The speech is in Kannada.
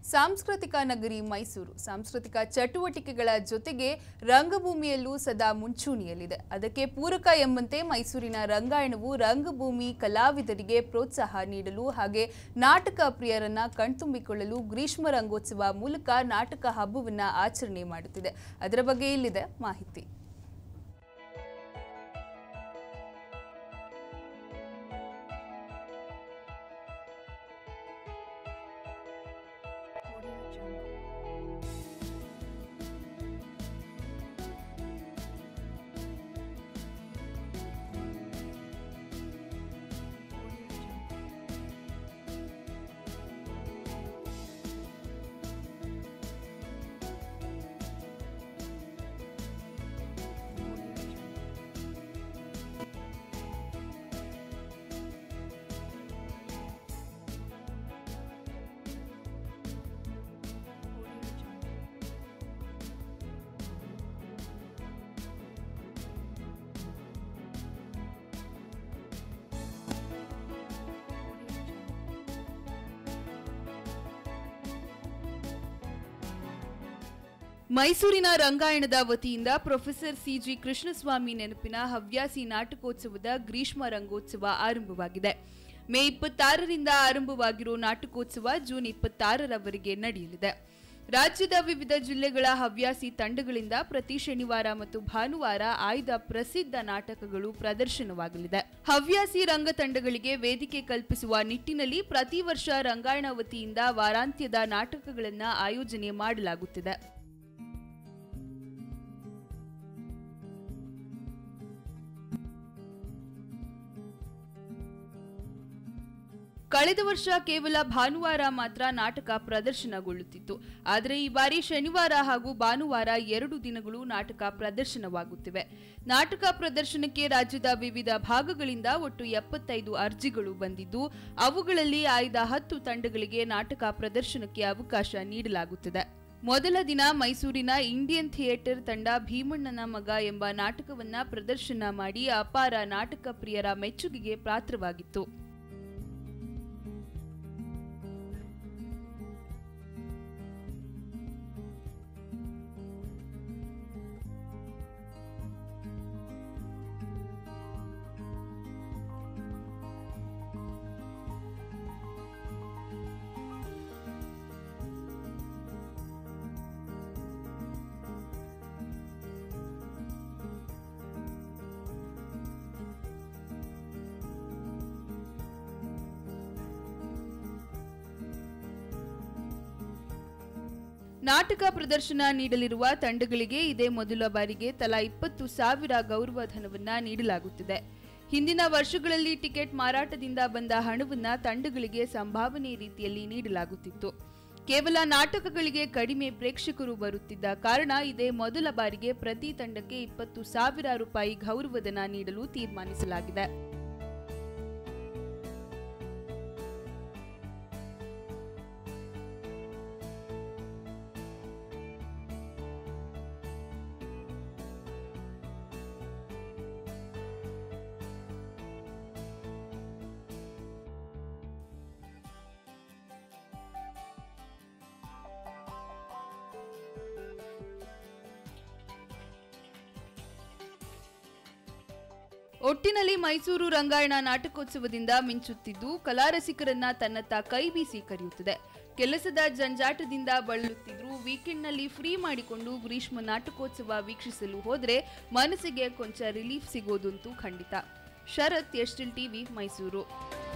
ಸಾಂಸ್ಕೃತಿಕ ನಗರಿ ಮೈಸೂರು ಸಾಂಸ್ಕೃತಿಕ ಚಟುವಟಿಕೆಗಳ ಜೊತೆಗೆ ರಂಗಭೂಮಿಯಲ್ಲೂ ಸದಾ ಮುಂಚೂಣಿಯಲ್ಲಿದೆ ಅದಕ್ಕೆ ಪೂರಕ ಎಂಬಂತೆ ಮೈಸೂರಿನ ರಂಗಾಯಣವು ರಂಗಭೂಮಿ ಕಲಾವಿದರಿಗೆ ಪ್ರೋತ್ಸಾಹ ನೀಡಲು ಹಾಗೆ ನಾಟಕ ಪ್ರಿಯರನ್ನ ಕಣ್ತುಂಬಿಕೊಳ್ಳಲು ಗ್ರೀಷ್ಮ ರಂಗೋತ್ಸವ ಮೂಲಕ ನಾಟಕ ಹಬ್ಬವನ್ನ ಆಚರಣೆ ಮಾಡುತ್ತಿದೆ ಅದರ ಬಗ್ಗೆ ಇಲ್ಲಿದೆ ಮಾಹಿತಿ ಮೈಸೂರಿನ ರಂಗಾಯಣದ ವತಿಯಿಂದ ಪ್ರೊಫೆಸರ್ ಸಿಜಿ ಕೃಷ್ಣಸ್ವಾಮಿ ನೆನಪಿನ ಹವ್ಯಾಸಿ ನಾಟಕೋತ್ಸವದ ಗ್ರೀಷ್ಮ ರಂಗೋತ್ಸವ ಆರಂಭವಾಗಿದೆ ಮೇ ಇಪ್ಪತ್ತಾರರಿಂದ ಆರಂಭವಾಗಿರೋ ನಾಟಕೋತ್ಸವ ಜೂನ್ ಇಪ್ಪತ್ತಾರರವರೆಗೆ ನಡೆಯಲಿದೆ ರಾಜ್ಯದ ವಿವಿಧ ಜಿಲ್ಲೆಗಳ ಹವ್ಯಾಸಿ ತಂಡಗಳಿಂದ ಪ್ರತಿ ಶನಿವಾರ ಮತ್ತು ಭಾನುವಾರ ಆಯ್ದ ಪ್ರಸಿದ್ಧ ನಾಟಕಗಳು ಪ್ರದರ್ಶನವಾಗಲಿದೆ ಹವ್ಯಾಸಿ ರಂಗ ತಂಡಗಳಿಗೆ ವೇದಿಕೆ ಕಲ್ಪಿಸುವ ನಿಟ್ಟಿನಲ್ಲಿ ಪ್ರತಿ ವರ್ಷ ರಂಗಾಯಣ ವತಿಯಿಂದ ವಾರಾಂತ್ಯದ ನಾಟಕಗಳನ್ನು ಆಯೋಜನೆ ಮಾಡಲಾಗುತ್ತಿದೆ ಕಳೆದ ವರ್ಷ ಕೇವಲ ಭಾನುವಾರ ಮಾತ್ರ ನಾಟಕ ಪ್ರದರ್ಶನಗೊಳ್ಳುತ್ತಿತ್ತು ಆದರೆ ಈ ಬಾರಿ ಶನಿವಾರ ಹಾಗೂ ಭಾನುವಾರ ಎರಡು ದಿನಗಳು ನಾಟಕ ಪ್ರದರ್ಶನವಾಗುತ್ತಿವೆ ನಾಟಕ ಪ್ರದರ್ಶನಕ್ಕೆ ರಾಜ್ಯದ ವಿವಿಧ ಭಾಗಗಳಿಂದ ಒಟ್ಟು ಎಪ್ಪತ್ತೈದು ಅರ್ಜಿಗಳು ಬಂದಿದ್ದು ಅವುಗಳಲ್ಲಿ ಆಯ್ದ ಹತ್ತು ತಂಡಗಳಿಗೆ ನಾಟಕ ಪ್ರದರ್ಶನಕ್ಕೆ ಅವಕಾಶ ನೀಡಲಾಗುತ್ತಿದೆ ಮೊದಲ ದಿನ ಮೈಸೂರಿನ ಇಂಡಿಯನ್ ಥಿಯೇಟರ್ ತಂಡ ಭೀಮಣ್ಣನ ಮಗ ಎಂಬ ನಾಟಕವನ್ನ ಪ್ರದರ್ಶನ ಮಾಡಿ ಅಪಾರ ನಾಟಕ ಪ್ರಿಯರ ಮೆಚ್ಚುಗೆಗೆ ಪಾತ್ರವಾಗಿತ್ತು ನಾಟಕ ಪ್ರದರ್ಶನ ನೀಡಲಿರುವ ತಂಡಗಳಿಗೆ ಇದೇ ಮೊದಲ ಬಾರಿಗೆ ತಲಾ ಇಪ್ಪತ್ತು ಸಾವಿರ ಗೌರವ ಧನವನ್ನ ನೀಡಲಾಗುತ್ತಿದೆ ಹಿಂದಿನ ವರ್ಷಗಳಲ್ಲಿ ಟಿಕೆಟ್ ಮಾರಾಟದಿಂದ ಬಂದ ಹಣವನ್ನ ತಂಡಗಳಿಗೆ ಸಂಭಾವನೆ ರೀತಿಯಲ್ಲಿ ನೀಡಲಾಗುತ್ತಿತ್ತು ಕೇವಲ ನಾಟಕಗಳಿಗೆ ಕಡಿಮೆ ಪ್ರೇಕ್ಷಕರು ಬರುತ್ತಿದ್ದ ಕಾರಣ ಇದೇ ಮೊದಲ ಬಾರಿಗೆ ಪ್ರತಿ ತಂಡಕ್ಕೆ ಇಪ್ಪತ್ತು ಸಾವಿರ ರೂಪಾಯಿ ಗೌರವಧನ ನೀಡಲು ತೀರ್ಮಾನಿಸಲಾಗಿದೆ ಒಟ್ಟಿನಲ್ಲಿ ಮೈಸೂರು ರಂಗಾಯಣ ನಾಟಕೋತ್ಸವದಿಂದ ಮಿಂಚುತ್ತಿದ್ದು ಕಲಾರಸಿಕರನ್ನ ತನ್ನತ್ತ ಕೈ ಬೀಸಿ ಕರೆಯುತ್ತದೆ ಕೆಲಸದ ಜಂಜಾಟದಿಂದ ಬಳಲುತ್ತಿದ್ರು ವೀಕೆಂಡ್ನಲ್ಲಿ ಫ್ರೀ ಮಾಡಿಕೊಂಡು ಗ್ರೀಷ್ಮ ನಾಟಕೋತ್ಸವ ವೀಕ್ಷಿಸಲು ಹೋದ್ರೆ ಮನಸ್ಸಿಗೆ ಕೊಂಚ ರಿಲೀಫ್ ಸಿಗೋದಂತೂ ಖಂಡಿತ ಶರತ್ ಎಸ್ಟಿಲ್ ಟಿವಿ ಮೈಸೂರು